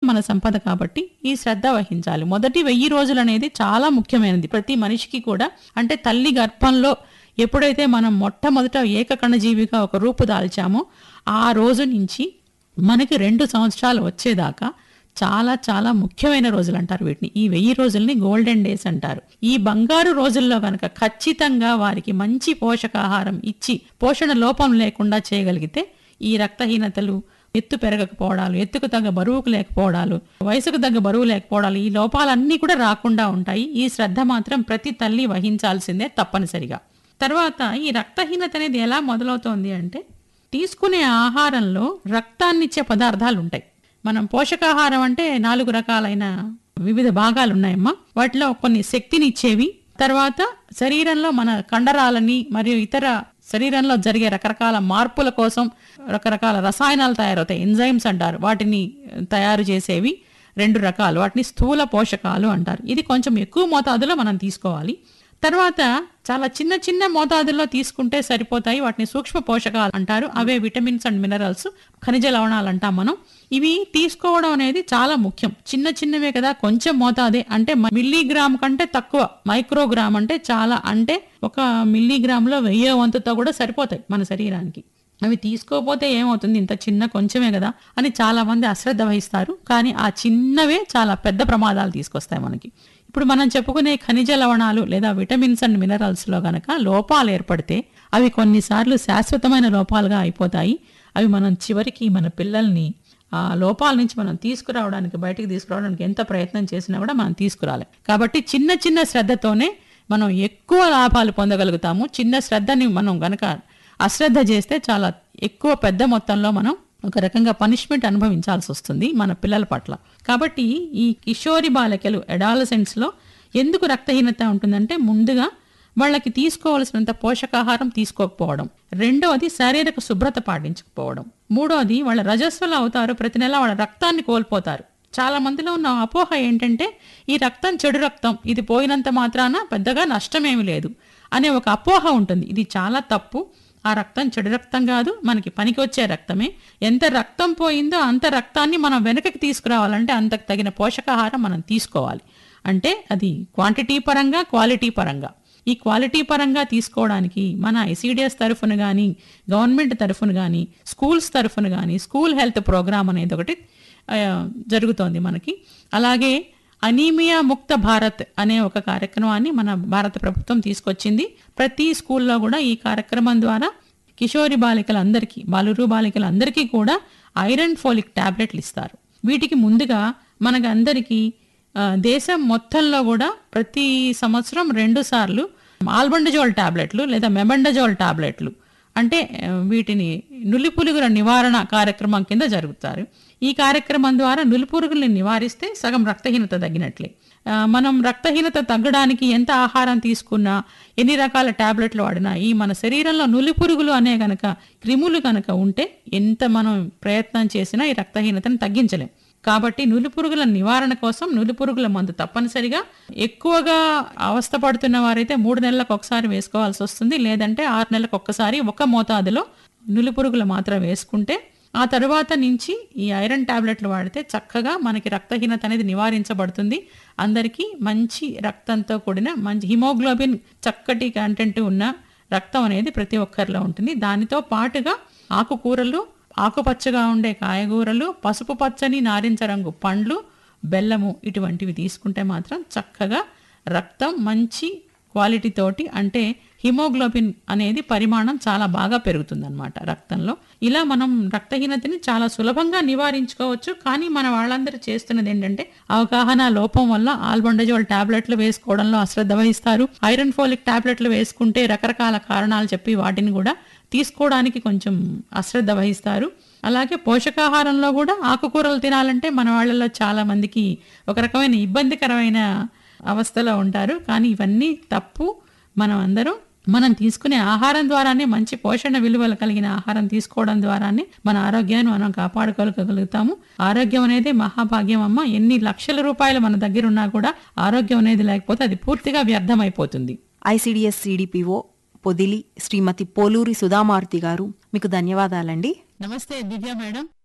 మన సంపద కాబట్టి ఈ శ్రద్ధ వహించాలి మొదటి వెయ్యి రోజులు అనేది చాలా ముఖ్యమైనది ప్రతి మనిషికి కూడా అంటే తల్లి గర్భంలో ఎప్పుడైతే మనం మొట్టమొదట ఏకకణజీవిగా ఒక రూపు దాల్చామో ఆ రోజు నుంచి మనకి రెండు సంవత్సరాలు వచ్చేదాకా చాలా చాలా ముఖ్యమైన రోజులు అంటారు వీటిని ఈ వెయ్యి రోజుల్ని గోల్డెన్ డేస్ అంటారు ఈ బంగారు రోజుల్లో కనుక ఖచ్చితంగా వారికి మంచి పోషకాహారం ఇచ్చి పోషణ లోపం లేకుండా చేయగలిగితే ఈ రక్తహీనతలు ఎత్తు పెరగకపోవడాలు ఎత్తుకు తగ్గ బరువుకు లేకపోవడాలు వయసుకు తగ్గ బరువు లేకపోవడాలు ఈ లోపాలన్నీ కూడా రాకుండా ఉంటాయి ఈ శ్రద్ధ మాత్రం ప్రతి తల్లి వహించాల్సిందే తప్పనిసరిగా తర్వాత ఈ రక్తహీనత అనేది ఎలా మొదలవుతోంది అంటే తీసుకునే ఆహారంలో రక్తాన్నిచ్చే పదార్థాలు ఉంటాయి మనం పోషకాహారం అంటే నాలుగు రకాలైన వివిధ భాగాలు ఉన్నాయమ్మా వాటిలో కొన్ని శక్తిని ఇచ్చేవి తర్వాత శరీరంలో మన కండరాలని మరియు ఇతర శరీరంలో జరిగే రకరకాల మార్పుల కోసం రకరకాల రసాయనాలు తయారవుతాయి ఎంజైమ్స్ అంటారు వాటిని తయారు చేసేవి రెండు రకాలు వాటిని స్థూల పోషకాలు అంటారు ఇది కొంచెం ఎక్కువ మోతాదులో మనం తీసుకోవాలి తర్వాత చాలా చిన్న చిన్న మోతాదుల్లో తీసుకుంటే సరిపోతాయి వాటిని సూక్ష్మ పోషకాలు అంటారు అవే విటమిన్స్ అండ్ మినరల్స్ ఖనిజ లవణాలు అంటాం మనం ఇవి తీసుకోవడం అనేది చాలా ముఖ్యం చిన్న చిన్నవే కదా కొంచెం మోతాదే అంటే మిల్లీగ్రామ్ కంటే తక్కువ మైక్రోగ్రామ్ అంటే చాలా అంటే ఒక మిల్లీగ్రామ్లో వెయ్యో వంతుతో కూడా సరిపోతాయి మన శరీరానికి అవి తీసుకోకపోతే ఏమవుతుంది ఇంత చిన్న కొంచెమే కదా అని చాలా మంది అశ్రద్ధ వహిస్తారు కానీ ఆ చిన్నవే చాలా పెద్ద ప్రమాదాలు తీసుకొస్తాయి మనకి ఇప్పుడు మనం చెప్పుకునే ఖనిజ లవణాలు లేదా విటమిన్స్ అండ్ మినరల్స్లో గనక లోపాలు ఏర్పడితే అవి కొన్నిసార్లు శాశ్వతమైన లోపాలుగా అయిపోతాయి అవి మనం చివరికి మన పిల్లల్ని ఆ లోపాల నుంచి మనం తీసుకురావడానికి బయటికి తీసుకురావడానికి ఎంత ప్రయత్నం చేసినా కూడా మనం తీసుకురాలి కాబట్టి చిన్న చిన్న శ్రద్ధతోనే మనం ఎక్కువ లాభాలు పొందగలుగుతాము చిన్న శ్రద్ధని మనం గనక అశ్రద్ధ చేస్తే చాలా ఎక్కువ పెద్ద మొత్తంలో మనం ఒక రకంగా పనిష్మెంట్ అనుభవించాల్సి వస్తుంది మన పిల్లల పట్ల కాబట్టి ఈ కిషోరి బాలికలు adolescents లో ఎందుకు రక్తహీనత ఉంటుందంటే ముందుగా వాళ్ళకి తీసుకోవాల్సినంత పోషకాహారం తీసుకోకపోవడం రెండవది శారీరక శుభ్రత పాటించకపోవడం మూడవది వాళ్ళ రజస్వల అవుతారు ప్రతి నెల వాళ్ళ రక్తాన్ని కోల్పోతారు చాలా మందిలో ఉన్న అపోహ ఏంటంటే ఈ రక్తం చెడు రక్తం ఇది పోయినంత మాత్రాన పెద్దగా నష్టమేమి లేదు అనే ఒక అపోహ ఉంటుంది ఇది చాలా తప్పు ఆ రక్తం చెడు రక్తం కాదు మనకి పనికి వచ్చే రక్తమే ఎంత రక్తం పోయిందో అంత రక్తాన్ని మనం వెనకకి తీసుకురావాలంటే అంతకు తగిన పోషకాహారం మనం తీసుకోవాలి అంటే అది క్వాంటిటీ పరంగా క్వాలిటీ పరంగా ఈ క్వాలిటీ పరంగా తీసుకోవడానికి మన ఐసీడిఎస్ తరఫున కానీ గవర్నమెంట్ తరఫున కానీ స్కూల్స్ తరఫున కానీ స్కూల్ హెల్త్ ప్రోగ్రామ్ అనేది ఒకటి ఆ, జరుగుతోంది మనకి అలాగే అనీమియా ముక్త భారత్ అనే ఒక కార్యక్రమాన్ని మన భారత ప్రభుత్వం తీసుకొచ్చింది ప్రతి స్కూల్లో కూడా ఈ కార్యక్రమం ద్వారా కిషోరి బాలికలందరికీ బాలురు బాలికలందరికీ కూడా ఐరన్ ఫోలిక్ టాబ్లెట్లు ఇస్తారు వీటికి ముందుగా మనకు అందరికీ ఆ, దేశం మొత్తంలో కూడా ప్రతి సంవత్సరం రెండు సార్లు ఆల్బండజోల్ టాబ్లెట్లు లేదా మెబండజోల్ టాబ్లెట్లు అంటే ఆ, వీటిని నులిపులుగుల నివారణ కార్యక్రమం కింద జరుగుతారు ఈ కార్యక్రమం ద్వారా నులిపురుగుల్ని నివారిస్తే సగం రక్తహీనత తగ్గినట్లే ఆ, మనం రక్తహీనత తగ్గడానికి ఎంత ఆహారం తీసుకున్నా ఎన్ని రకాల టాబ్లెట్లు వాడినా ఈ మన శరీరంలో నులిపురుగులు అనే గనక క్రిములు గనక ఉంటే ఎంత మనం ప్రయత్నం చేసినా ఈ రక్తహీనతను తగ్గించలేం కాబట్టి నులిపురుగుల నివారణ కోసం నులిపురుగుల మందు తప్పనిసరిగా ఎక్కువగా అవస్థ పడుతున్న వారైతే మూడు నెలలకు ఒకసారి వేసుకోవాల్సి వస్తుంది లేదంటే ఆరు నెలలకు ఒక్కసారి ఒక మోతాదులో నులిపురుగుల మాత్రం వేసుకుంటే ఆ తరువాత నుంచి ఈ ఐరన్ టాబ్లెట్లు వాడితే చక్కగా మనకి రక్తహీనత అనేది నివారించబడుతుంది అందరికీ మంచి రక్తంతో కూడిన మంచి హిమోగ్లోబిన్ చక్కటి కంటెంట్ ఉన్న రక్తం అనేది ప్రతి ఒక్కరిలో ఉంటుంది దానితో పాటుగా ఆకుకూరలు ఆకుపచ్చగా ఉండే కాయగూరలు పసుపు పచ్చని నారింజ రంగు పండ్లు బెల్లము ఇటువంటివి తీసుకుంటే మాత్రం చక్కగా రక్తం మంచి క్వాలిటీ తోటి అంటే హిమోగ్లోబిన్ అనేది పరిమాణం చాలా బాగా పెరుగుతుందన్నమాట రక్తంలో ఇలా మనం రక్తహీనతని చాలా సులభంగా నివారించుకోవచ్చు కానీ మన వాళ్ళందరూ చేస్తున్నది ఏంటంటే అవగాహన లోపం వల్ల ఆల్బండజోల్ టాబ్లెట్లు వేసుకోవడంలో అశ్రద్ధ వహిస్తారు ఐరన్ ఫోలిక్ టాబ్లెట్లు వేసుకుంటే రకరకాల కారణాలు చెప్పి వాటిని కూడా తీసుకోవడానికి కొంచెం అశ్రద్ధ వహిస్తారు అలాగే పోషకాహారంలో కూడా ఆకుకూరలు తినాలంటే మన వాళ్ళలో చాలా మందికి ఒక రకమైన ఇబ్బందికరమైన అవస్థలో ఉంటారు కానీ ఇవన్నీ తప్పు మనం అందరం మనం తీసుకునే ఆహారం ద్వారానే మంచి పోషణ విలువలు కలిగిన ఆహారం తీసుకోవడం ద్వారానే మన ఆరోగ్యాన్ని మనం కాపాడుకోగలుగుతాము ఆరోగ్యం అనేది మహాభాగ్యం అమ్మ ఎన్ని లక్షల రూపాయలు మన దగ్గర ఉన్నా కూడా ఆరోగ్యం అనేది లేకపోతే అది పూర్తిగా వ్యర్థమైపోతుంది ఐసిడిఎస్ సిడిపిఓ పొదిలి శ్రీమతి పోలూరి సుధామారుతి గారు మీకు ధన్యవాదాలండి నమస్తే దివ్య మేడం